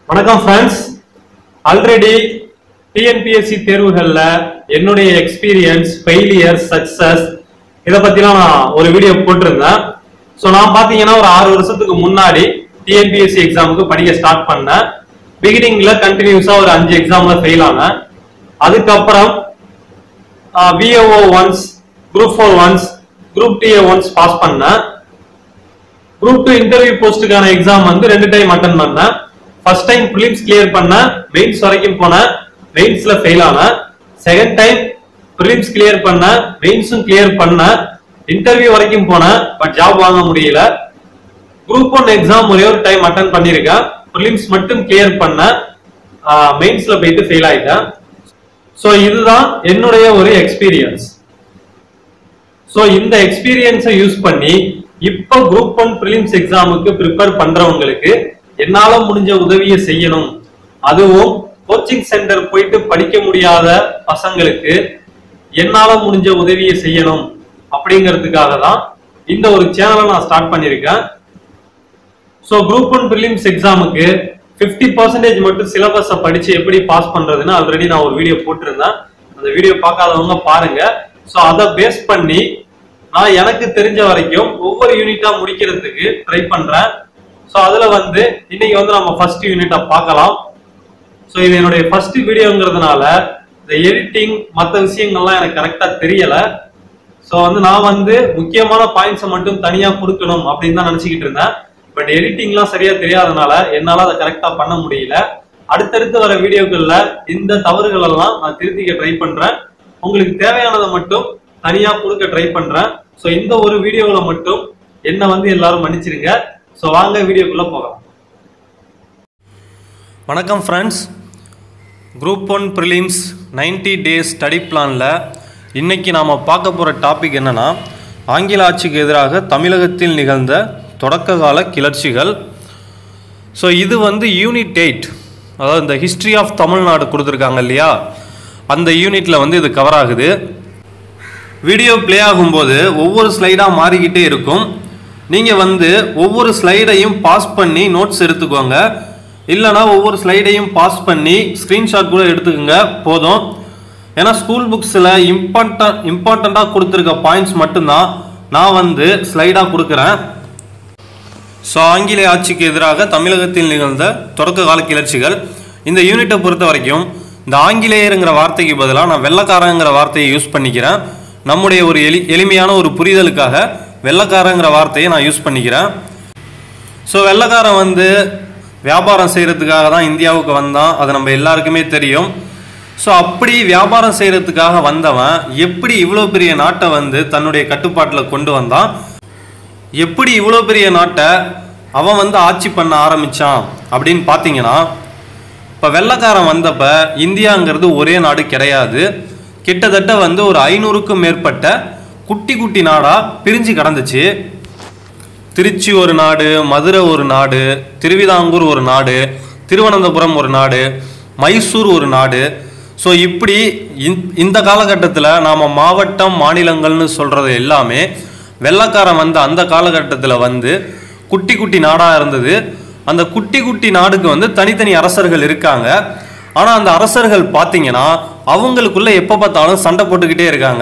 வணக்கம் friends already TNPSC தேர்வுகள்ல என்னுடைய experience failure success இதை பத்திலாம் நான் ஒரு வீடியோ போட்டிருந்தேன் ஸோ நான் பார்த்தீங்கன்னா ஒரு ஆறு வருஷத்துக்கு முன்னாடி டிஎன்பிஎஸ்சி எக்ஸாமுக்கு படிக்க ஸ்டார்ட் பண்ணேன் பிகினிங்ல கண்டினியூஸா ஒரு அஞ்சு எக்ஸாம்ல ஃபெயில் ஆனேன் அதுக்கப்புறம் VAO once group four once group DA once pass பண்ணேன் குரூப் டூ இன்டர்வியூ போஸ்ட்டுக்கான எக்ஸாம் வந்து ரெண்டு டைம் அட்டன் பண்ணேன் ஃபர்ஸ்ட் டைம் ப்ரிலிம்ஸ் கிளியர் பண்ணேன் மெயின்ஸ் வரைக்கும் போனேன் மெயின்ஸ்ல ஃபெயில் ஆனேன் செகண்ட் டைம் ப்ரிலிம்ஸ் கிளியர் பண்ணேன் மெயின்ஸும் கிளியர் பண்ணேன் இன்டர்வியூ வரைக்கும் போனேன் பட் ஜாப் வாங்க முடியல குரூப் ஒன் எக்ஸாம் ஒரே ஒரு டைம் அட்டன் பண்ணியிருக்கேன் ப்ரிலிம்ஸ் மட்டும் கிளியர் பண்ணேன் மெயின்ஸ்ல போயிட்டு ஃபெயில் ஆயிட்டேன் ஸோ இதுதான் என்னுடைய ஒரு எக்ஸ்பீரியன்ஸ் ஸோ இந்த எக்ஸ்பீரியன்ஸை யூஸ் பண்ணி இப்போ குரூப் ஒன் ப்ரிலிம்ஸ் எக்ஸாமுக்கு ப்ரிப்பேர் பண்றவங்களுக்கு என்னால முடிஞ்ச உதவியை செய்யணும் அதுவும் கோச்சிங் சென்டர் போயிட்டு படிக்க முடியாத பசங்களுக்கு என்னால முடிஞ்ச உதவியை செய்யணும் அப்படிங்கிறதுக்காக தான் இந்த ஒரு சேனலை நான் ஸ்டார்ட் பண்ணியிருக்கேன் ஸோ குரூப் ஒன் ப்ரிலிம்ஸ் எக்ஸாமுக்கு ஃபிஃப்டி பர்சன்டேஜ் மட்டும் சிலபஸை படிச்சு எப்படி பாஸ் பண்றதுன்னு ஆல்ரெடி நான் ஒரு வீடியோ போட்டிருந்தேன் அந்த வீடியோ பார்க்காதவங்க பாருங்க ஸோ அதை பேஸ் பண்ணி நான் எனக்கு தெரிஞ்ச வரைக்கும் ஒவ்வொரு யூனிட்டா முடிக்கிறதுக்கு ட்ரை பண்றேன் ஸோ அதுல வந்து இன்னைக்கு வந்து நம்ம ஃபர்ஸ்ட் யூனிட்டை பார்க்கலாம் ஸோ இது என்னுடைய ஃபர்ஸ்ட் வீடியோங்கிறதுனால இந்த எடிட்டிங் மற்ற விஷயங்கள்லாம் எனக்கு கரெக்டா தெரியல ஸோ வந்து நான் வந்து முக்கியமான பாயிண்ட்ஸை மட்டும் தனியா கொடுக்கணும் அப்படின்னு தான் நினைச்சுக்கிட்டு இருந்தேன் பட் எடிட்டிங்லாம் சரியா தெரியாதனால என்னால அதை கரெக்டா பண்ண முடியல அடுத்தடுத்து வர வீடியோக்கள்ல இந்த தவறுகள் எல்லாம் நான் திருத்திக்க ட்ரை பண்றேன் உங்களுக்கு தேவையானதை மட்டும் தனியா கொடுக்க ட்ரை பண்றேன் ஸோ இந்த ஒரு வீடியோவில் மட்டும் என்ன வந்து எல்லாரும் மன்னிச்சிருங்க ஸோ வாங்க வீடியோக்குள்ள போகலாம் வணக்கம் friends group one prelims 90 days study பிளானில் இன்றைக்கி நாம் பார்க்க போகிற டாபிக் என்னென்னா ஆங்கில ஆட்சிக்கு எதிராக தமிழகத்தில் நிகழ்ந்த தொடக்க கால கிளர்ச்சிகள் ஸோ இது வந்து யூனிட் எயிட் அதாவது இந்த ஹிஸ்ட்ரி ஆஃப் தமிழ்நாடு கொடுத்துருக்காங்க இல்லையா அந்த யூனிட்டில் வந்து இது கவர் ஆகுது வீடியோ ப்ளே ஆகும்போது ஒவ்வொரு ஸ்லைடாக மாறிக்கிட்டே இருக்கும் நீங்கள் வந்து ஒவ்வொரு ஸ்லைடையும் பாஸ் பண்ணி நோட்ஸ் எடுத்துக்கோங்க இல்லைனா ஒவ்வொரு ஸ்லைடையும் பாஸ் பண்ணி ஸ்க்ரீன்ஷாட் கூட எடுத்துக்கோங்க போதும் ஏன்னா ஸ்கூல் புக்ஸில் இம்பார்ட்டன் இம்பார்ட்டண்ட்டாக கொடுத்துருக்க பாயிண்ட்ஸ் மட்டும்தான் நான் வந்து ஸ்லைடாக கொடுக்குறேன் ஸோ ஆங்கிலேய ஆட்சிக்கு எதிராக தமிழகத்தில் நிகழ்ந்த தொடக்க கால கிளர்ச்சிகள் இந்த யூனிட்டை பொறுத்த வரைக்கும் இந்த ஆங்கிலேயருங்கிற வார்த்தைக்கு பதிலாக நான் வெள்ளக்காரங்கிற வார்த்தையை யூஸ் பண்ணிக்கிறேன் நம்முடைய ஒரு எளி எளிமையான ஒரு புரிதலுக்காக வெள்ளக்காரங்கிற வார்த்தையை நான் யூஸ் பண்ணிக்கிறேன் ஸோ வெள்ளக்காரன் வந்து வியாபாரம் செய்கிறதுக்காக தான் இந்தியாவுக்கு வந்தான் அது நம்ம எல்லாருக்குமே தெரியும் ஸோ அப்படி வியாபாரம் செய்கிறதுக்காக வந்தவன் எப்படி இவ்வளோ பெரிய நாட்டை வந்து தன்னுடைய கட்டுப்பாட்டில் கொண்டு வந்தான் எப்படி இவ்வளோ பெரிய நாட்டை அவன் வந்து ஆட்சி பண்ண ஆரம்பிச்சான் அப்படின்னு பார்த்தீங்கன்னா இப்போ வெள்ளைக்காரன் வந்தப்ப இந்தியாங்கிறது ஒரே நாடு கிடையாது கிட்டத்தட்ட வந்து ஒரு ஐநூறுக்கும் மேற்பட்ட குட்டி குட்டி நாடாக பிரிஞ்சு கிடந்துச்சு திருச்சி ஒரு நாடு மதுரை ஒரு நாடு திருவிதாங்கூர் ஒரு நாடு திருவனந்தபுரம் ஒரு நாடு மைசூர் ஒரு நாடு ஸோ இப்படி இந்த- இந்த காலகட்டத்தில் நாம் மாவட்டம் மாநிலங்கள்னு சொல்கிறது எல்லாமே வெள்ளக்காரன் வந்த அந்த காலகட்டத்தில் வந்து குட்டி குட்டி நாடாக இருந்தது அந்த குட்டி குட்டி நாடுக்கு வந்து தனித்தனி அரசர்கள் இருக்காங்க ஆனால் அந்த அரசர்கள் பார்த்தீங்கன்னா அவங்களுக்குள்ள எப்போ பார்த்தாலும் சண்டை போட்டுக்கிட்டே இருக்காங்க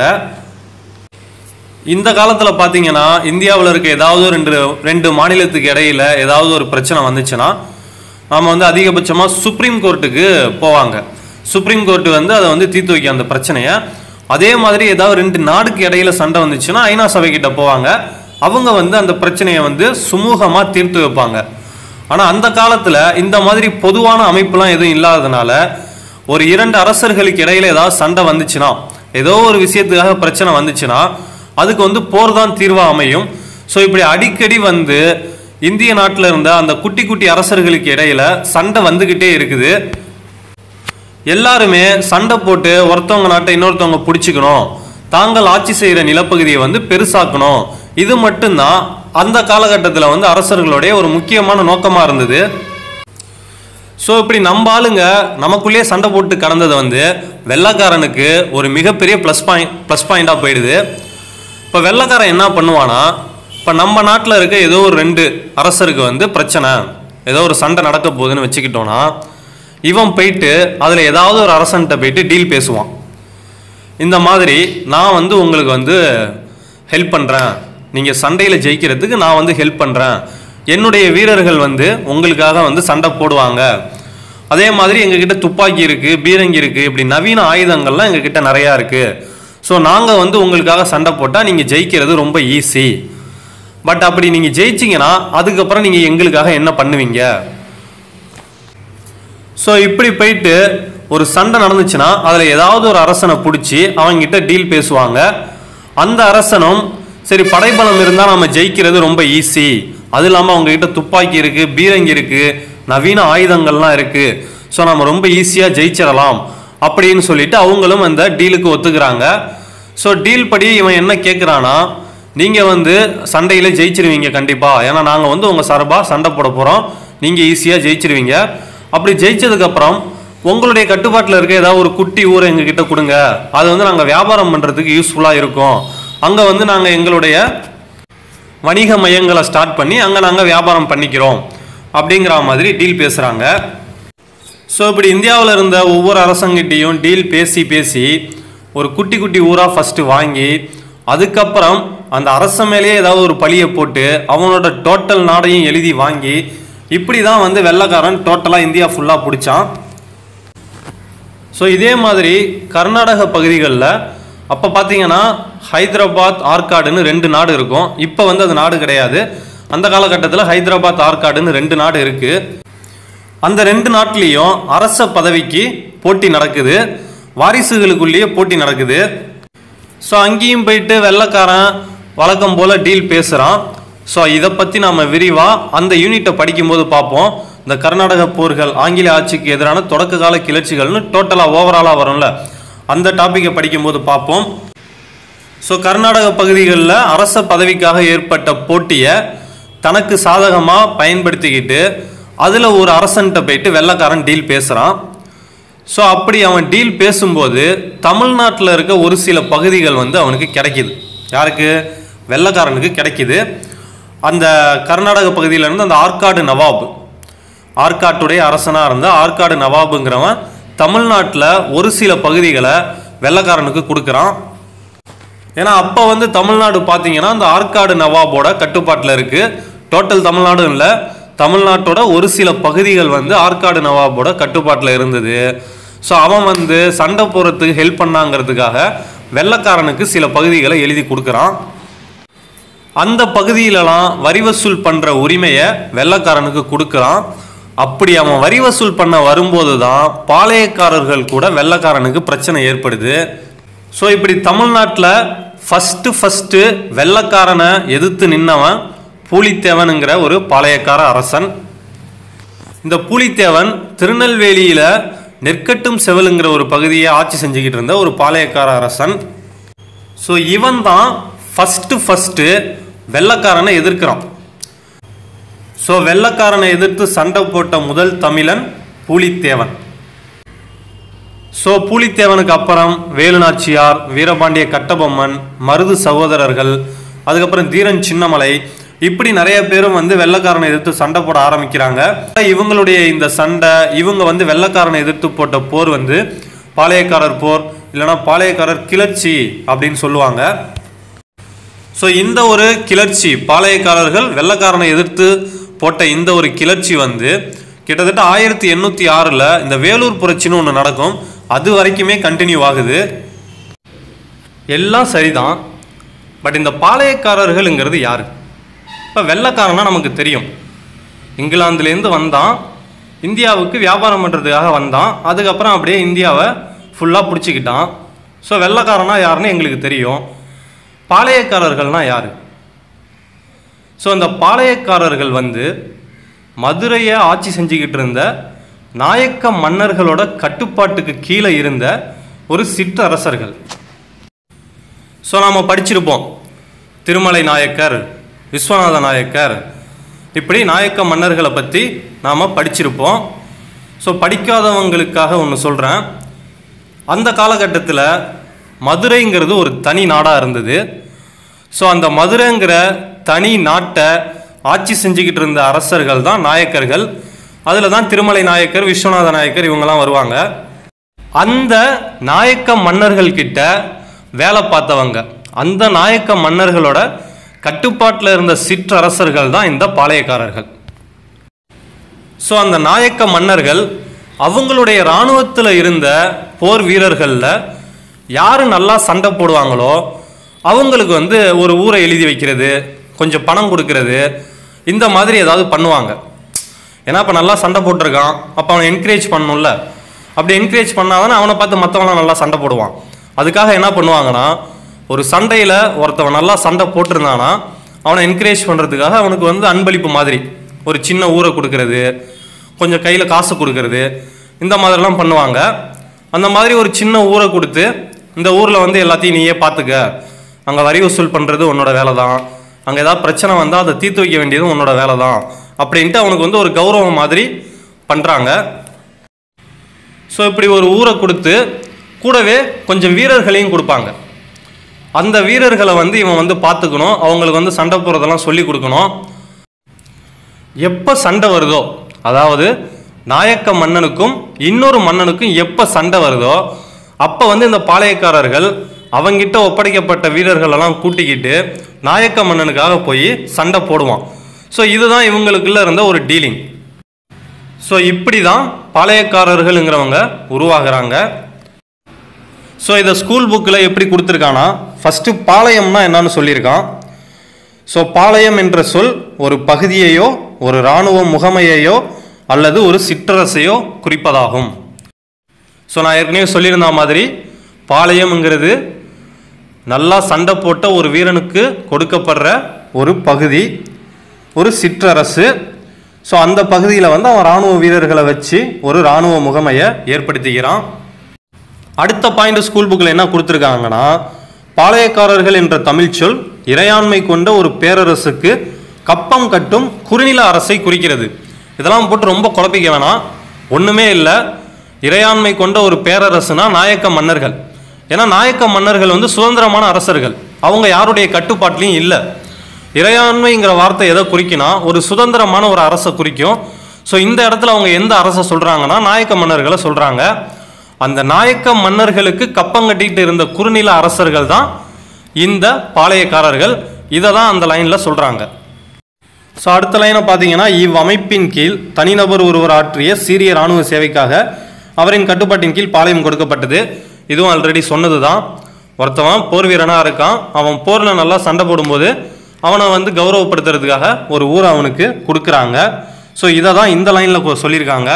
இந்த காலத்தில் பார்த்தீங்கன்னா இந்தியாவில் இருக்க ஏதாவது ஒரு ரெண்டு ரெண்டு மாநிலத்துக்கு இடையில ஏதாவது ஒரு பிரச்சனை வந்துச்சுன்னா நாம் வந்து அதிகபட்சமாக சுப்ரீம் கோர்ட்டுக்கு போவாங்க சுப்ரீம் கோர்ட்டு வந்து அதை வந்து தீர்த்து வைக்க அந்த பிரச்சனையை அதே மாதிரி ஏதாவது ரெண்டு நாடுக்கு இடையில சண்டை வந்துச்சுன்னா ஐநா சபை கிட்ட போவாங்க அவங்க வந்து அந்த பிரச்சனையை வந்து சுமூகமாக தீர்த்து வைப்பாங்க ஆனால் அந்த காலத்தில் இந்த மாதிரி பொதுவான அமைப்புலாம் எதுவும் இல்லாததுனால ஒரு இரண்டு அரசர்களுக்கு இடையில ஏதாவது சண்டை வந்துச்சுன்னா ஏதோ ஒரு விஷயத்துக்காக பிரச்சனை வந்துச்சுன்னா அதுக்கு வந்து போர் தான் தீர்வாக அமையும் ஸோ இப்படி அடிக்கடி வந்து இந்திய நாட்டில் இருந்த அந்த குட்டி குட்டி அரசர்களுக்கு இடையில சண்டை வந்துக்கிட்டே இருக்குது எல்லாருமே சண்டை போட்டு ஒருத்தவங்க நாட்டை இன்னொருத்தவங்க பிடிச்சிக்கணும் தாங்கள் ஆட்சி செய்கிற நிலப்பகுதியை வந்து பெருசாக்கணும் இது மட்டும்தான் அந்த காலகட்டத்தில் வந்து அரசர்களுடைய ஒரு முக்கியமான நோக்கமாக இருந்தது ஸோ இப்படி நம்ம ஆளுங்க நமக்குள்ளேயே சண்டை போட்டு கடந்தது வந்து வெள்ளைக்காரனுக்கு ஒரு மிகப்பெரிய ப்ளஸ் பாயிண்ட் ப்ளஸ் பாயிண்டாக போயிடுது இப்போ வெள்ளைக்காரன் என்ன பண்ணுவானா இப்போ நம்ம நாட்டில் இருக்க ஏதோ ஒரு ரெண்டு அரசருக்கு வந்து பிரச்சனை ஏதோ ஒரு சண்டை நடக்க போகுதுன்னு வச்சுக்கிட்டோன்னா இவன் போயிட்டு அதில் ஏதாவது ஒரு அரசன்ட்ட போயிட்டு டீல் பேசுவான் இந்த மாதிரி நான் வந்து உங்களுக்கு வந்து ஹெல்ப் பண்ணுறேன் நீங்கள் சண்டையில் ஜெயிக்கிறதுக்கு நான் வந்து ஹெல்ப் பண்ணுறேன் என்னுடைய வீரர்கள் வந்து உங்களுக்காக வந்து சண்டை போடுவாங்க அதே மாதிரி எங்ககிட்ட துப்பாக்கி இருக்குது பீரங்கி இருக்குது இப்படி நவீன ஆயுதங்கள்லாம் எங்ககிட்ட நிறையா இருக்குது ஸோ நாங்கள் வந்து உங்களுக்காக சண்டை போட்டால் நீங்கள் ஜெயிக்கிறது ரொம்ப ஈஸி பட் அப்படி நீங்கள் ஜெயிச்சிங்கன்னா அதுக்கப்புறம் நீங்கள் எங்களுக்காக என்ன பண்ணுவீங்க ஸோ இப்படி போயிட்டு ஒரு சண்டை நடந்துச்சுன்னா அதில் ஏதாவது ஒரு அரசனை பிடிச்சி அவங்கிட்ட டீல் பேசுவாங்க அந்த அரசனும் சரி படைபலம் இருந்தால் நம்ம ஜெயிக்கிறது ரொம்ப ஈஸி அது இல்லாமல் அவங்ககிட்ட துப்பாக்கி இருக்குது பீரங்கி இருக்குது நவீன ஆயுதங்கள்லாம் இருக்குது ஸோ நம்ம ரொம்ப ஈஸியாக ஜெயிச்சிடலாம் அப்படின்னு சொல்லிட்டு அவங்களும் அந்த டீலுக்கு ஒத்துக்கிறாங்க ஸோ டீல் படி இவன் என்ன கேட்குறானா நீங்கள் வந்து சண்டையில் ஜெயிச்சிருவீங்க கண்டிப்பாக ஏன்னா நாங்கள் வந்து உங்கள் சார்பாக சண்டை போட போகிறோம் நீங்கள் ஈஸியாக ஜெயிச்சிருவீங்க அப்படி ஜெயிச்சதுக்கப்புறம் உங்களுடைய கட்டுப்பாட்டில் இருக்க ஏதாவது ஒரு குட்டி ஊரை எங்ககிட்ட கொடுங்க அது வந்து நாங்கள் வியாபாரம் பண்ணுறதுக்கு யூஸ்ஃபுல்லாக இருக்கும் அங்கே வந்து நாங்கள் எங்களுடைய வணிக மையங்களை ஸ்டார்ட் பண்ணி அங்கே நாங்கள் வியாபாரம் பண்ணிக்கிறோம் அப்படிங்கிற மாதிரி டீல் பேசுகிறாங்க ஸோ இப்படி இந்தியாவில் இருந்த ஒவ்வொரு அரசங்கிட்டையும் டீல் பேசி பேசி ஒரு குட்டி குட்டி ஊராக ஃபஸ்ட்டு வாங்கி அதுக்கப்புறம் அந்த அரசன் மேலேயே ஏதாவது ஒரு பழியை போட்டு அவனோட டோட்டல் நாடையும் எழுதி வாங்கி இப்படி தான் வந்து வெள்ளைக்காரன் டோட்டலாக இந்தியா ஃபுல்லாக பிடிச்சான் ஸோ இதே மாதிரி கர்நாடக பகுதிகளில் அப்போ பார்த்தீங்கன்னா ஹைதராபாத் ஆற்காடுன்னு ரெண்டு நாடு இருக்கும் இப்போ வந்து அது நாடு கிடையாது அந்த காலகட்டத்தில் ஹைதராபாத் ஆற்காடுன்னு ரெண்டு நாடு இருக்குது அந்த ரெண்டு நாட்டிலையும் அரச பதவிக்கு போட்டி நடக்குது வாரிசுகளுக்குள்ளேயே போட்டி நடக்குது ஸோ அங்கேயும் போயிட்டு வெள்ளைக்காரன் வழக்கம் போல் டீல் பேசுகிறான் ஸோ இதை பற்றி நாம் விரிவாக அந்த யூனிட்டை படிக்கும்போது பார்ப்போம் இந்த கர்நாடக போர்கள் ஆங்கில ஆட்சிக்கு எதிரான தொடக்க கால கிளர்ச்சிகள்னு டோட்டலாக ஓவராலாக வரும்ல அந்த டாப்பிக்கை படிக்கும்போது பார்ப்போம் ஸோ கர்நாடக பகுதிகளில் அரச பதவிக்காக ஏற்பட்ட போட்டியை தனக்கு சாதகமாக பயன்படுத்திக்கிட்டு அதில் ஒரு அரசன்ட்ட போயிட்டு வெள்ளைக்காரன் டீல் பேசுகிறான் ஸோ அப்படி அவன் டீல் பேசும்போது தமிழ்நாட்டில் இருக்க ஒரு சில பகுதிகள் வந்து அவனுக்கு கிடைக்குது யாருக்கு வெள்ளைக்காரனுக்கு கிடைக்குது அந்த கர்நாடக பகுதியில இருந்து அந்த ஆற்காடு நவாப் ஆற்காட்டுடைய அரசனாக இருந்த ஆற்காடு நவாபுங்கிறவன் தமிழ்நாட்டில் ஒரு சில பகுதிகளை வெள்ளைக்காரனுக்கு கொடுக்குறான் ஏன்னா அப்போ வந்து தமிழ்நாடு பார்த்தீங்கன்னா அந்த ஆற்காடு நவாபோட கட்டுப்பாட்டில் இருக்குது டோட்டல் தமிழ்நாடும் இல்லை தமிழ்நாட்டோட ஒரு சில பகுதிகள் வந்து ஆற்காடு நவாபோட கட்டுப்பாட்டில் இருந்தது ஸோ அவன் வந்து சண்டை போகிறதுக்கு ஹெல்ப் பண்ணாங்கிறதுக்காக வெள்ளைக்காரனுக்கு சில பகுதிகளை எழுதி கொடுக்குறான் அந்த பகுதியிலலாம் வரி வசூல் பண்ணுற உரிமையை வெள்ளைக்காரனுக்கு கொடுக்குறான் அப்படி அவன் வரி வசூல் பண்ண வரும்போது தான் பாளையக்காரர்கள் கூட வெள்ளைக்காரனுக்கு பிரச்சனை ஏற்படுது ஸோ இப்படி தமிழ்நாட்டில் ஃபஸ்ட்டு ஃபஸ்ட்டு வெள்ளைக்காரனை எதிர்த்து நின்னவன் பூலித்தேவனுங்கிற ஒரு பாளையக்கார அரசன் இந்த பூலித்தேவன் திருநெல்வேலியில் நெற்கட்டும் செவலுங்கிற ஒரு பகுதியை ஆட்சி செஞ்சுக்கிட்டு இருந்த ஒரு பாளையக்கார அரசன் ஸோ இவன் தான் ஃபஸ்ட்டு ஃபஸ்ட்டு வெள்ளைக்காரனை எதிர்க்கிறான் ஸோ வெள்ளைக்காரனை எதிர்த்து சண்டை போட்ட முதல் தமிழன் பூலித்தேவன் ஸோ பூலித்தேவனுக்கு அப்புறம் வேலுநாச்சியார் வீரபாண்டிய கட்டபொம்மன் மருது சகோதரர்கள் அதுக்கப்புறம் தீரன் சின்னமலை இப்படி நிறைய பேரும் வந்து வெள்ளைக்காரனை எதிர்த்து சண்டை போட ஆரம்பிக்கிறாங்க இவங்களுடைய இந்த சண்டை இவங்க வந்து வெள்ளைக்காரனை எதிர்த்து போட்ட போர் வந்து பாளையக்காரர் போர் இல்லைன்னா பாளையக்காரர் கிளர்ச்சி அப்படின்னு சொல்லுவாங்க ஸோ இந்த ஒரு கிளர்ச்சி பாளையக்காரர்கள் வெள்ளைக்காரனை எதிர்த்து போட்ட இந்த ஒரு கிளர்ச்சி வந்து கிட்டத்தட்ட ஆயிரத்தி எண்ணூற்றி ஆறில் இந்த வேலூர் புரட்சின்னு ஒன்று நடக்கும் அது வரைக்குமே கண்டினியூ ஆகுது எல்லாம் சரிதான் பட் இந்த பாளையக்காரர்கள்ங்கிறது யார் இப்போ வெள்ளைக்காரனா நமக்கு தெரியும் இங்கிலாந்துலேருந்து வந்தான் இந்தியாவுக்கு வியாபாரம் பண்ணுறதுக்காக வந்தான் அதுக்கப்புறம் அப்படியே இந்தியாவை ஃபுல்லாக பிடிச்சிக்கிட்டான் ஸோ வெள்ளைக்காரனா யாருன்னு எங்களுக்கு தெரியும் பாளையக்காரர்கள்னா யார் ஸோ அந்த பாளையக்காரர்கள் வந்து மதுரையை ஆட்சி செஞ்சுக்கிட்டு இருந்த நாயக்க மன்னர்களோட கட்டுப்பாட்டுக்கு கீழே இருந்த ஒரு சிற்றரசர்கள் ஸோ நாம் படிச்சிருப்போம் திருமலை நாயக்கர் விஸ்வநாத நாயக்கர் இப்படி நாயக்க மன்னர்களை பற்றி நாம் படிச்சிருப்போம் ஸோ படிக்காதவங்களுக்காக ஒன்று சொல்கிறேன் அந்த காலகட்டத்தில் மதுரைங்கிறது ஒரு தனி நாடாக இருந்தது ஸோ அந்த மதுரைங்கிற தனி நாட்டை ஆட்சி செஞ்சுக்கிட்டு இருந்த அரசர்கள் தான் நாயக்கர்கள் அதில் தான் திருமலை நாயக்கர் விஸ்வநாத நாயக்கர் இவங்கெல்லாம் வருவாங்க அந்த நாயக்க மன்னர்கள் கிட்ட வேலை பார்த்தவங்க அந்த நாயக்க மன்னர்களோட கட்டுப்பாட்டில் இருந்த சிற்றரசர்கள் தான் இந்த பாளையக்காரர்கள் ஸோ அந்த நாயக்க மன்னர்கள் அவங்களுடைய இராணுவத்தில் இருந்த போர் வீரர்களில் யார் நல்லா சண்டை போடுவாங்களோ அவங்களுக்கு வந்து ஒரு ஊரை எழுதி வைக்கிறது கொஞ்சம் பணம் கொடுக்கறது இந்த மாதிரி ஏதாவது பண்ணுவாங்க ஏன்னா இப்போ நல்லா சண்டை போட்டிருக்கான் அப்போ அவனை என்கரேஜ் பண்ணணும்ல அப்படி என்கரேஜ் பண்ணாதானே அவனை பார்த்து மற்றவங்களாம் நல்லா சண்டை போடுவான் அதுக்காக என்ன பண்ணுவாங்கன்னா ஒரு சண்டையில் ஒருத்தவன் நல்லா சண்டை போட்டிருந்தானா அவனை என்கரேஜ் பண்ணுறதுக்காக அவனுக்கு வந்து அன்பளிப்பு மாதிரி ஒரு சின்ன ஊரை கொடுக்கறது கொஞ்சம் கையில் காசு கொடுக்கறது இந்த மாதிரிலாம் பண்ணுவாங்க அந்த மாதிரி ஒரு சின்ன ஊரை கொடுத்து இந்த ஊரில் வந்து எல்லாத்தையும் நீயே பார்த்துக்க அங்கே வரி வசூல் பண்ணுறது உன்னோட வேலை தான் அங்கே ஏதாவது பிரச்சனை வந்தால் அதை தீர்த்து வைக்க வேண்டியது உன்னோட வேலை தான் அப்படின்ட்டு அவனுக்கு வந்து ஒரு கௌரவம் மாதிரி பண்ணுறாங்க ஸோ இப்படி ஒரு ஊரை கொடுத்து கூடவே கொஞ்சம் வீரர்களையும் கொடுப்பாங்க அந்த வீரர்களை வந்து இவன் வந்து பார்த்துக்கணும் அவங்களுக்கு வந்து சண்டை போடுறதெல்லாம் சொல்லி கொடுக்கணும் எப்போ சண்டை வருதோ அதாவது நாயக்க மன்னனுக்கும் இன்னொரு மன்னனுக்கும் எப்போ சண்டை வருதோ அப்போ வந்து இந்த பாளையக்காரர்கள் அவங்கிட்ட ஒப்படைக்கப்பட்ட வீரர்களெல்லாம் கூட்டிக்கிட்டு நாயக்க மன்னனுக்காக போய் சண்டை போடுவான் ஸோ இதுதான் இவங்களுக்குள்ள இருந்த ஒரு டீலிங் ஸோ இப்படி தான் பாளையக்காரர்கள்ங்கிறவங்க உருவாகுறாங்க ஸோ இதை ஸ்கூல் புக்கில் எப்படி கொடுத்துருக்கானா ஃபஸ்ட்டு பாளையம்னா என்னன்னு சொல்லியிருக்கான் ஸோ பாளையம் என்ற சொல் ஒரு பகுதியையோ ஒரு இராணுவ முகமையையோ அல்லது ஒரு சிற்றரசையோ குறிப்பதாகும் ஸோ நான் ஏற்கனவே சொல்லியிருந்த மாதிரி பாளையம்ங்கிறது நல்லா சண்டை போட்ட ஒரு வீரனுக்கு கொடுக்கப்படுற ஒரு பகுதி ஒரு சிற்றரசு ஸோ அந்த பகுதியில் வந்து அவன் இராணுவ வீரர்களை வச்சு ஒரு இராணுவ முகமையை ஏற்படுத்திக்கிறான் அடுத்த பாயிண்ட் ஸ்கூல் புக்கில் என்ன கொடுத்துருக்காங்கன்னா பாளையக்காரர்கள் என்ற தமிழ் சொல் இறையாண்மை கொண்ட ஒரு பேரரசுக்கு கப்பம் கட்டும் குறுநில அரசை குறிக்கிறது இதெல்லாம் போட்டு ரொம்ப குழப்பிக்க வேணாம் ஒன்றுமே இல்லை இறையாண்மை கொண்ட ஒரு பேரரசுனா நாயக்க மன்னர்கள் ஏன்னா நாயக்க மன்னர்கள் வந்து சுதந்திரமான அரசர்கள் அவங்க யாருடைய கட்டுப்பாட்டிலையும் இல்லை இறையாண்மைங்கிற வார்த்தை எதை குறிக்குன்னா ஒரு சுதந்திரமான ஒரு அரசை குறிக்கும் ஸோ இந்த இடத்துல அவங்க எந்த அரசை சொல்கிறாங்கன்னா நாயக்க மன்னர்களை சொல்கிறாங்க அந்த நாயக்க மன்னர்களுக்கு கப்பம் கட்டிட்டு இருந்த குறுநில அரசர்கள் தான் இந்த பாளையக்காரர்கள் இதை தான் அந்த லைனில் சொல்கிறாங்க ஸோ அடுத்த லைனை பார்த்தீங்கன்னா இவ்வமைப்பின் கீழ் தனிநபர் ஒருவர் ஆற்றிய சீரிய இராணுவ சேவைக்காக அவரின் கட்டுப்பாட்டின் கீழ் பாளையம் கொடுக்கப்பட்டது இதுவும் ஆல்ரெடி சொன்னது தான் ஒருத்தவன் போர் வீரனாக இருக்கான் அவன் போரில் நல்லா சண்டை போடும்போது அவனை வந்து கௌரவப்படுத்துறதுக்காக ஒரு ஊரை அவனுக்கு கொடுக்குறாங்க ஸோ இதை தான் இந்த லைனில் சொல்லியிருக்காங்க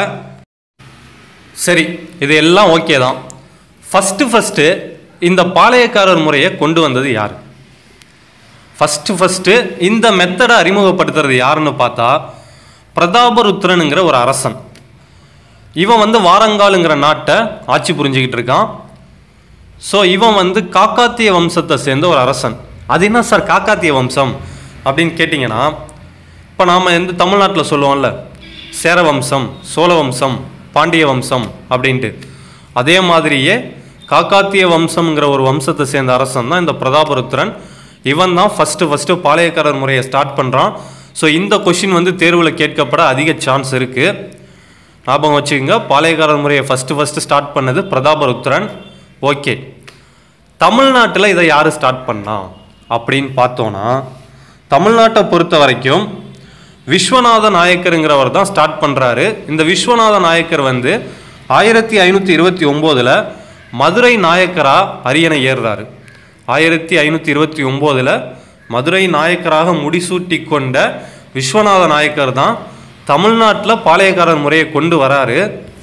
சரி இது எல்லாம் ஓகே தான் ஃபஸ்ட்டு ஃபஸ்ட்டு இந்த பாளையக்காரர் முறையை கொண்டு வந்தது யார் ஃபஸ்ட்டு ஃபஸ்ட்டு இந்த மெத்தடை அறிமுகப்படுத்துறது யாருன்னு பார்த்தா பிரதாபருத்ரனுங்கிற ஒரு அரசன் இவன் வந்து வாரங்காலுங்கிற நாட்டை ஆட்சி புரிஞ்சுக்கிட்டு இருக்கான் ஸோ இவன் வந்து காக்காத்திய வம்சத்தை சேர்ந்த ஒரு அரசன் அது என்ன சார் காக்காத்திய வம்சம் அப்படின்னு கேட்டிங்கன்னா இப்போ நாம் வந்து தமிழ்நாட்டில் சொல்லுவோம்ல சேர வம்சம் சோழ வம்சம் பாண்டிய வம்சம் அப்படின்ட்டு அதே மாதிரியே காக்காத்திய வம்சம்ங்கிற ஒரு வம்சத்தை சேர்ந்த அரசன் தான் இந்த பிரதாபருத்ரன் இவன் தான் ஃபஸ்ட்டு ஃபஸ்ட்டு பாளையக்காரர் முறையை ஸ்டார்ட் பண்ணுறான் ஸோ இந்த கொஷின் வந்து தேர்வில் கேட்கப்பட அதிக சான்ஸ் இருக்குது ஞாபகம் வச்சுக்கோங்க பாளையக்காரர் முறையை ஃபஸ்ட்டு ஃபஸ்ட்டு ஸ்டார்ட் பண்ணது பிரதாபருத்ரன் ஓகே தமிழ்நாட்டில் இதை யார் ஸ்டார்ட் பண்ணா அப்படின்னு பார்த்தோன்னா தமிழ்நாட்டை பொறுத்த வரைக்கும் விஸ்வநாத நாயக்கருங்கிறவர் தான் ஸ்டார்ட் பண்ணுறாரு இந்த விஸ்வநாத நாயக்கர் வந்து ஆயிரத்தி ஐநூற்றி இருபத்தி ஒம்போதில் மதுரை நாயக்கராக அரியணை ஏறுறாரு ஆயிரத்தி ஐநூற்றி இருபத்தி ஒம்போதில் மதுரை நாயக்கராக முடிசூட்டி கொண்ட விஸ்வநாத நாயக்கர் தான் தமிழ்நாட்டில் பாளையக்காரர் முறையை கொண்டு வராரு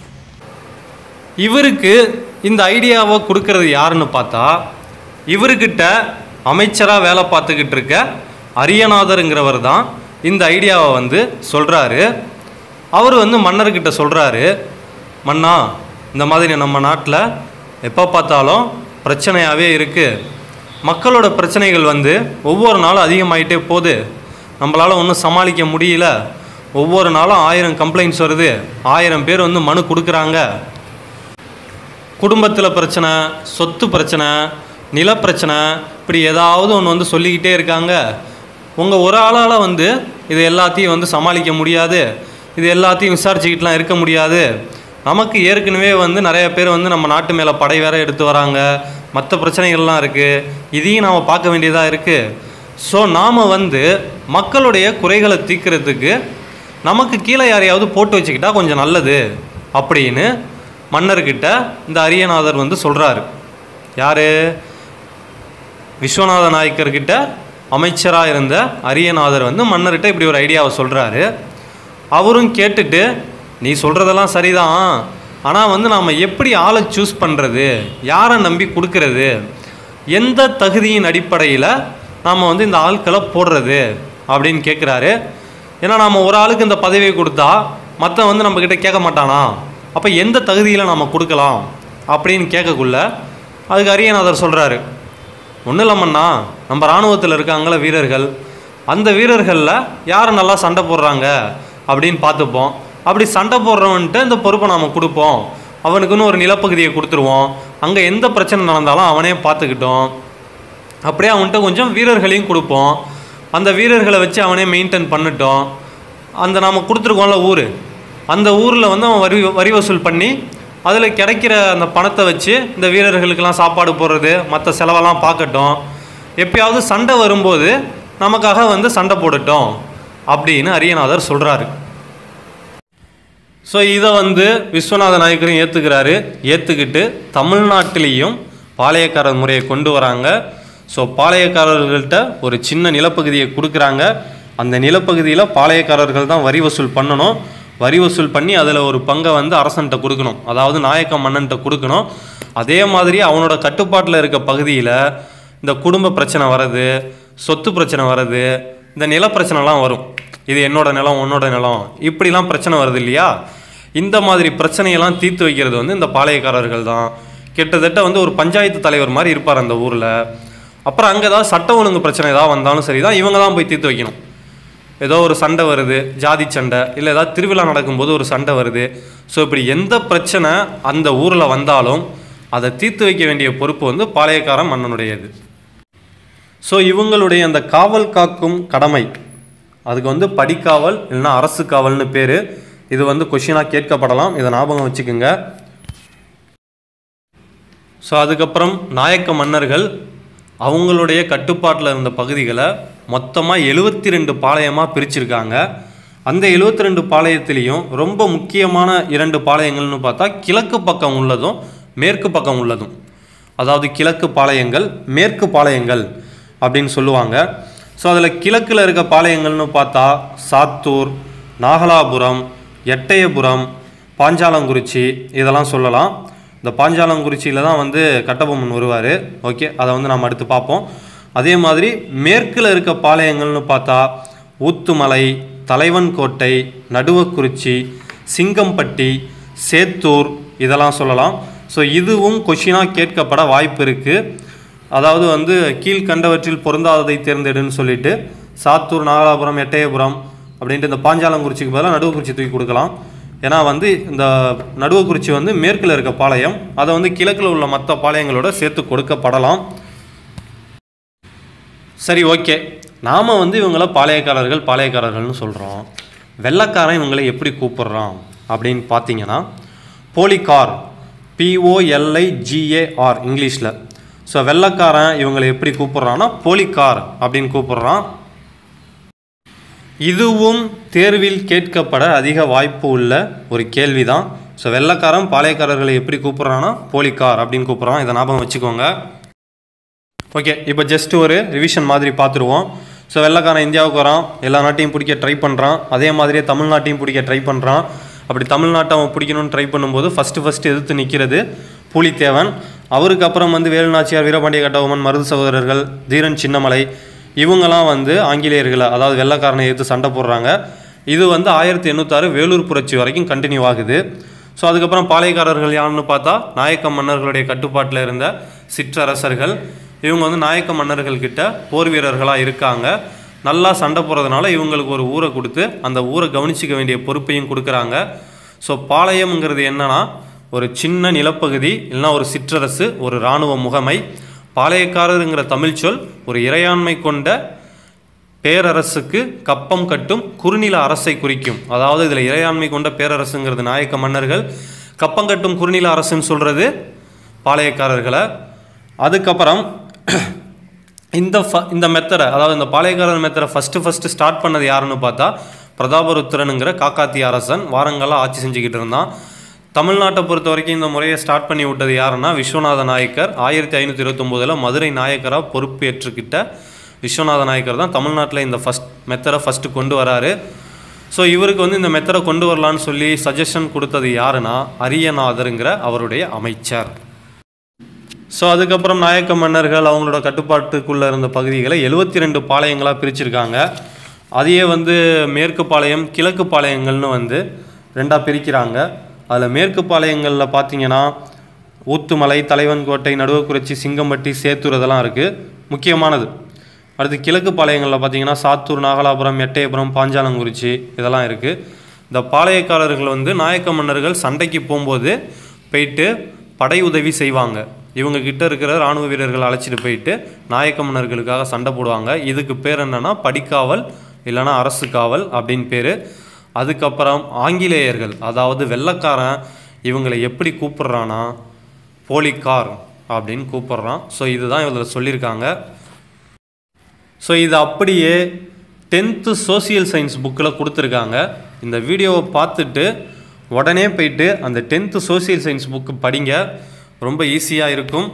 இவருக்கு இந்த ஐடியாவை கொடுக்கறது யாருன்னு பார்த்தா இவர்கிட்ட அமைச்சராக வேலை பார்த்துக்கிட்டு இருக்க அரியநாதருங்கிறவர் தான் இந்த ஐடியாவை வந்து சொல்கிறாரு அவர் வந்து மன்னர்கிட்ட சொல்கிறாரு மன்னா இந்த மாதிரி நம்ம நாட்டில் எப்போ பார்த்தாலும் பிரச்சனையாகவே இருக்குது மக்களோட பிரச்சனைகள் வந்து ஒவ்வொரு நாளும் அதிகமாயிட்டே போகுது நம்மளால் ஒன்றும் சமாளிக்க முடியல ஒவ்வொரு நாளும் ஆயிரம் கம்ப்ளைண்ட்ஸ் வருது ஆயிரம் பேர் வந்து மனு கொடுக்குறாங்க குடும்பத்தில் பிரச்சனை சொத்து பிரச்சனை நில பிரச்சனை இப்படி ஏதாவது ஒன்று வந்து சொல்லிக்கிட்டே இருக்காங்க உங்கள் ஒரு ஆளால் வந்து இது எல்லாத்தையும் வந்து சமாளிக்க முடியாது இது எல்லாத்தையும் விசாரிச்சுக்கிட்டுலாம் இருக்க முடியாது நமக்கு ஏற்கனவே வந்து நிறைய பேர் வந்து நம்ம நாட்டு மேலே படை வேற எடுத்து வராங்க மற்ற பிரச்சனைகள்லாம் இருக்குது இதையும் நாம் பார்க்க வேண்டியதாக இருக்குது ஸோ நாம் வந்து மக்களுடைய குறைகளை தீர்க்கறதுக்கு நமக்கு கீழே யாரையாவது போட்டு வச்சுக்கிட்டா கொஞ்சம் நல்லது அப்படின்னு மன்னர்கிட்ட இந்த அரியநாதர் வந்து சொல்கிறாரு யார் விஸ்வநாத நாயக்கர்கிட்ட அமைச்சராக இருந்த அரியநாதர் வந்து மன்னர்கிட்ட இப்படி ஒரு ஐடியாவை சொல்கிறாரு அவரும் கேட்டுட்டு நீ சொல்கிறதெல்லாம் சரிதான் ஆனால் வந்து நாம் எப்படி ஆளை சூஸ் பண்ணுறது யாரை நம்பி கொடுக்கறது எந்த தகுதியின் அடிப்படையில் நாம் வந்து இந்த ஆட்களை போடுறது அப்படின்னு கேட்குறாரு ஏன்னா நாம் ஒரு ஆளுக்கு இந்த பதவியை கொடுத்தா மற்ற வந்து நம்மக்கிட்ட கேட்க மாட்டானா அப்போ எந்த தகுதியில் நாம் கொடுக்கலாம் அப்படின்னு கேட்கக்குள்ள அதுக்கு அரியநாதர் சொல்கிறாரு ஒன்றும் இல்லாமண்ணா நம்ம இராணுவத்தில் இருக்காங்கள வீரர்கள் அந்த வீரர்களில் யார் நல்லா சண்டை போடுறாங்க அப்படின்னு பார்த்துப்போம் அப்படி சண்டை போடுறவன்ட்டு இந்த பொறுப்பை நாம் கொடுப்போம் அவனுக்குன்னு ஒரு நிலப்பகுதியை கொடுத்துருவோம் அங்கே எந்த பிரச்சனை நடந்தாலும் அவனே பார்த்துக்கிட்டோம் அப்படியே அவன்கிட்ட கொஞ்சம் வீரர்களையும் கொடுப்போம் அந்த வீரர்களை வச்சு அவனே மெயின்டைன் பண்ணட்டும் அந்த நாம் கொடுத்துருக்கோம்ல ஊர் அந்த ஊரில் வந்து அவன் வரி வரி வசூல் பண்ணி அதில் கிடைக்கிற அந்த பணத்தை வச்சு இந்த வீரர்களுக்கெல்லாம் சாப்பாடு போடுறது மற்ற செலவெல்லாம் பார்க்கட்டும் எப்பயாவது சண்டை வரும்போது நமக்காக வந்து சண்டை போடட்டும் அப்படின்னு அரியநாதர் சொல்கிறாரு ஸோ இதை வந்து விஸ்வநாத நாயக்கரும் ஏற்றுக்கிறாரு ஏற்றுக்கிட்டு தமிழ்நாட்டிலையும் பாளையக்காரர் முறையை கொண்டு வராங்க ஸோ பாளையக்காரர்கள்ட்ட ஒரு சின்ன நிலப்பகுதியை கொடுக்குறாங்க அந்த நிலப்பகுதியில் பாளையக்காரர்கள் தான் வரி வசூல் பண்ணணும் வரி வசூல் பண்ணி அதில் ஒரு பங்கை வந்து அரசன்ட்ட கொடுக்கணும் அதாவது நாயக்க மன்னன்ட்ட கொடுக்கணும் அதே மாதிரி அவனோட கட்டுப்பாட்டில் இருக்க பகுதியில் இந்த குடும்ப பிரச்சனை வர்றது சொத்து பிரச்சனை வர்றது இந்த நில பிரச்சனைலாம் வரும் இது என்னோட நிலம் உன்னோட நிலம் இப்படிலாம் பிரச்சனை வருது இல்லையா இந்த மாதிரி பிரச்சனையெல்லாம் தீர்த்து வைக்கிறது வந்து இந்த பாளையக்காரர்கள் தான் கிட்டத்தட்ட வந்து ஒரு பஞ்சாயத்து தலைவர் மாதிரி இருப்பார் அந்த ஊரில் அப்புறம் அங்கே ஏதாவது சட்ட ஒழுங்கு பிரச்சனை ஏதாவது வந்தாலும் சரி தான் இவங்க தான் போய் தீர்த்து வைக்கணும் ஏதோ ஒரு சண்டை வருது ஜாதி சண்டை இல்லை ஏதாவது திருவிழா நடக்கும்போது ஒரு சண்டை வருது ஸோ இப்படி எந்த பிரச்சனை அந்த ஊரில் வந்தாலும் அதை தீர்த்து வைக்க வேண்டிய பொறுப்பு வந்து பாளையக்காரன் மன்னனுடையது ஸோ இவங்களுடைய அந்த காவல் காக்கும் கடமை அதுக்கு வந்து படிக்காவல் இல்லைன்னா அரசு காவல்னு பேர் இது வந்து கொஷினாக கேட்கப்படலாம் இதை ஞாபகம் வச்சுக்கோங்க ஸோ அதுக்கப்புறம் நாயக்க மன்னர்கள் அவங்களுடைய கட்டுப்பாட்டில் இருந்த பகுதிகளை மொத்தமாக எழுபத்தி ரெண்டு பாளையமாக பிரிச்சிருக்காங்க அந்த எழுபத்தி ரெண்டு பாளையத்திலையும் ரொம்ப முக்கியமான இரண்டு பாளையங்கள்னு பார்த்தா கிழக்கு பக்கம் உள்ளதும் மேற்கு பக்கம் உள்ளதும் அதாவது கிழக்கு பாளையங்கள் மேற்கு பாளையங்கள் அப்படின்னு சொல்லுவாங்க ஸோ அதில் கிழக்கில் இருக்க பாளையங்கள்னு பார்த்தா சாத்தூர் நாகலாபுரம் எட்டயபுரம் பாஞ்சாலங்குறிச்சி இதெல்லாம் சொல்லலாம் இந்த பாஞ்சாலங்குறிச்சியில் தான் வந்து கட்டபொம்மன் வருவார் ஓகே அதை வந்து நாம் அடுத்து பார்ப்போம் அதே மாதிரி மேற்கில் இருக்க பாளையங்கள்னு பார்த்தா ஊத்துமலை தலைவன்கோட்டை நடுவக்குறிச்சி சிங்கம்பட்டி சேத்தூர் இதெல்லாம் சொல்லலாம் ஸோ இதுவும் கொஷினாக கேட்கப்பட வாய்ப்பு இருக்குது அதாவது வந்து கீழ்கண்டவற்றில் பொருந்தாததை தேர்ந்தெடுன்னு சொல்லிட்டு சாத்தூர் நாகலாபுரம் எட்டயபுரம் அப்படின்ட்டு இந்த பாஞ்சாலங்குறிச்சிக்கு பதிலாக நடுவக்குறிச்சி தூக்கி கொடுக்கலாம் ஏன்னா வந்து இந்த நடுவக்குறிச்சி வந்து மேற்கில் இருக்க பாளையம் அதை வந்து கிழக்கில் உள்ள மற்ற பாளையங்களோட சேர்த்து கொடுக்கப்படலாம் சரி ஓகே நாம் வந்து இவங்கள பாளையக்காரர்கள் பாளையக்காரர்கள்னு சொல்கிறோம் வெள்ளைக்காரன் இவங்களை எப்படி கூப்பிடுறான் அப்படின்னு பார்த்தீங்கன்னா போலிகார் பிஓஎல்ஐ ஜிஏஆர் இங்கிலீஷில் ஸோ வெள்ளைக்காரன் இவங்களை எப்படி கூப்பிடுறான்னா போலிகார் அப்படின்னு கூப்பிடுறான் இதுவும் தேர்வில் கேட்கப்பட அதிக வாய்ப்பு உள்ள ஒரு கேள்வி தான் ஸோ வெள்ளைக்காரன் பாளையக்காரர்களை எப்படி கூப்பிட்றான்னா போலிக்கார் அப்படின்னு கூப்பிட்றான் இதை ஞாபகம் வச்சுக்கோங்க ஓகே இப்போ ஜஸ்ட் ஒரு ரிவிஷன் மாதிரி பார்த்துருவோம் ஸோ வெள்ளைக்காரன் இந்தியாவுக்கு வரான் எல்லா நாட்டையும் பிடிக்க ட்ரை பண்ணுறான் அதே மாதிரியே தமிழ்நாட்டையும் பிடிக்க ட்ரை பண்ணுறான் அப்படி தமிழ்நாட்டை அவன் பிடிக்கணும்னு ட்ரை பண்ணும்போது ஃபஸ்ட்டு ஃபஸ்ட்டு எதிர்த்து நிற்கிறது பூலித்தேவன் அவருக்கு அப்புறம் வந்து வேலுநாச்சியார் வீரபாண்டிய கட்டபொம்மன் மருது சகோதரர்கள் தீரன் சின்னமலை இவங்கெல்லாம் வந்து ஆங்கிலேயர்களை அதாவது வெள்ளைக்காரனை எதிர்த்து சண்டை போடுறாங்க இது வந்து ஆயிரத்தி எண்ணூத்தாறு வேலூர் புரட்சி வரைக்கும் கண்டினியூ ஆகுது ஸோ அதுக்கப்புறம் பாளையக்காரர்கள் யாருன்னு பார்த்தா நாயக்க மன்னர்களுடைய கட்டுப்பாட்டில் இருந்த சிற்றரசர்கள் இவங்க வந்து நாயக்க மன்னர்கள் கிட்ட போர் வீரர்களாக இருக்காங்க நல்லா சண்டை போடுறதுனால இவங்களுக்கு ஒரு ஊரை கொடுத்து அந்த ஊரை கவனிச்சிக்க வேண்டிய பொறுப்பையும் கொடுக்குறாங்க ஸோ பாளையம்ங்கிறது என்னன்னா ஒரு சின்ன நிலப்பகுதி இல்லைன்னா ஒரு சிற்றரசு ஒரு இராணுவ முகமை பாளையக்காரருங்கிற தமிழ் சொல் ஒரு இறையாண்மை கொண்ட பேரரசுக்கு கப்பம் கட்டும் குறுநில அரசை குறிக்கும் அதாவது இதில் இறையாண்மை கொண்ட பேரரசுங்கிறது நாயக்க மன்னர்கள் கப்பம் கட்டும் குறுநில அரசுன்னு சொல்கிறது பாளையக்காரர்களை அதுக்கப்புறம் இந்த ஃப இந்த மெத்தடை அதாவது இந்த பாளையக்காரர் மெத்தடை ஃபஸ்ட்டு ஃபஸ்ட்டு ஸ்டார்ட் பண்ணது யாருன்னு பார்த்தா பிரதாபருத்திரனுங்கிற காக்காத்தி அரசன் வாரங்களாக ஆட்சி செஞ்சுக்கிட்டு இருந்தான் தமிழ்நாட்டை பொறுத்த வரைக்கும் இந்த முறையை ஸ்டார்ட் பண்ணி விட்டது யாருன்னா விஸ்வநாத நாயக்கர் ஆயிரத்தி ஐநூற்றி இருபத்தொம்போதில் மதுரை நாயக்கராக பொறுப்பேற்றுக்கிட்ட விஸ்வநாத நாயக்கர் தான் தமிழ்நாட்டில் இந்த ஃபஸ்ட் மெத்தடை ஃபஸ்ட்டு கொண்டு வராரு ஸோ இவருக்கு வந்து இந்த மெத்தடை கொண்டு வரலான்னு சொல்லி சஜஷன் கொடுத்தது யாருன்னா அரியநாதருங்கிற அவருடைய அமைச்சர் ஸோ அதுக்கப்புறம் நாயக்க மன்னர்கள் அவங்களோட கட்டுப்பாட்டுக்குள்ளே இருந்த பகுதிகளை எழுபத்தி ரெண்டு பாளையங்களாக பிரிச்சிருக்காங்க அதையே வந்து மேற்கு பாளையம் கிழக்கு பாளையங்கள்னு வந்து ரெண்டாக பிரிக்கிறாங்க அதில் மேற்கு பாளையங்களில் பார்த்தீங்கன்னா ஊத்துமலை தலைவன்கோட்டை நடுவக்குறிச்சி சிங்கம்பட்டி சேத்தூர் இதெல்லாம் இருக்குது முக்கியமானது அடுத்து கிழக்கு பாளையங்களில் பார்த்தீங்கன்னா சாத்தூர் நாகலாபுரம் எட்டயபுரம் பாஞ்சாலங்குறிச்சி இதெல்லாம் இருக்குது இந்த பாளையக்காரர்கள் வந்து நாயக்க மன்னர்கள் சண்டைக்கு போகும்போது போயிட்டு படை உதவி செய்வாங்க இவங்க கிட்ட இருக்கிற ராணுவ வீரர்கள் அழைச்சிட்டு போயிட்டு நாயக்க மன்னர்களுக்காக சண்டை போடுவாங்க இதுக்கு பேர் என்னன்னா படிக்காவல் இல்லைன்னா அரசு காவல் அப்படின்னு பேர் அதுக்கப்புறம் ஆங்கிலேயர்கள் அதாவது வெள்ளைக்காரன் இவங்களை எப்படி கூப்பிடுறான்னா போலிக்கார் அப்படின்னு கூப்பிடுறான் ஸோ இதுதான் இதில் சொல்லியிருக்காங்க ஸோ இது அப்படியே டென்த்து சோசியல் சயின்ஸ் புக்கில் கொடுத்துருக்காங்க இந்த வீடியோவை பார்த்துட்டு உடனே போயிட்டு அந்த டென்த்து சோசியல் சயின்ஸ் புக்கு படிங்க ரொம்ப ஈஸியாக இருக்கும்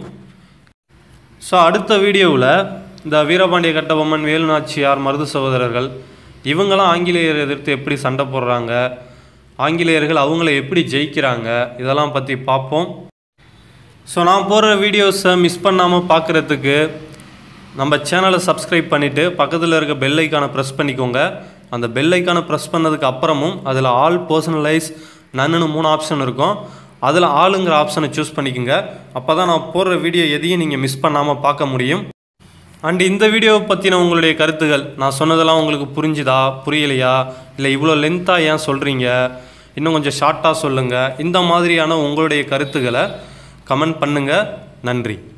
ஸோ அடுத்த வீடியோவில் இந்த வீரபாண்டிய கட்டபொம்மன் வேலுநாச்சியார் மருது சகோதரர்கள் இவங்களாம் ஆங்கிலேயர் எதிர்த்து எப்படி சண்டை போடுறாங்க ஆங்கிலேயர்கள் அவங்கள எப்படி ஜெயிக்கிறாங்க இதெல்லாம் பற்றி பார்ப்போம் ஸோ நான் போடுற வீடியோஸை மிஸ் பண்ணாமல் பார்க்குறதுக்கு நம்ம சேனலை சப்ஸ்கிரைப் பண்ணிவிட்டு பக்கத்தில் இருக்க பெல் ஐக்கானை ப்ரெஸ் பண்ணிக்கோங்க அந்த பெல் ஐக்கானை ப்ரெஸ் பண்ணதுக்கு அப்புறமும் அதில் ஆல் பர்சனலைஸ் நன்னுன்னு மூணு ஆப்ஷன் இருக்கும் அதில் ஆளுங்கிற ஆப்ஷனை சூஸ் பண்ணிக்கோங்க அப்போ தான் நான் போடுற வீடியோ எதையும் நீங்கள் மிஸ் பண்ணாமல் பார்க்க முடியும் அண்ட் இந்த வீடியோவை பற்றின உங்களுடைய கருத்துகள் நான் சொன்னதெல்லாம் உங்களுக்கு புரிஞ்சுதா புரியலையா இல்லை இவ்வளோ லென்த்தாக ஏன் சொல்கிறீங்க இன்னும் கொஞ்சம் ஷார்ட்டாக சொல்லுங்கள் இந்த மாதிரியான உங்களுடைய கருத்துக்களை கமெண்ட் பண்ணுங்கள் நன்றி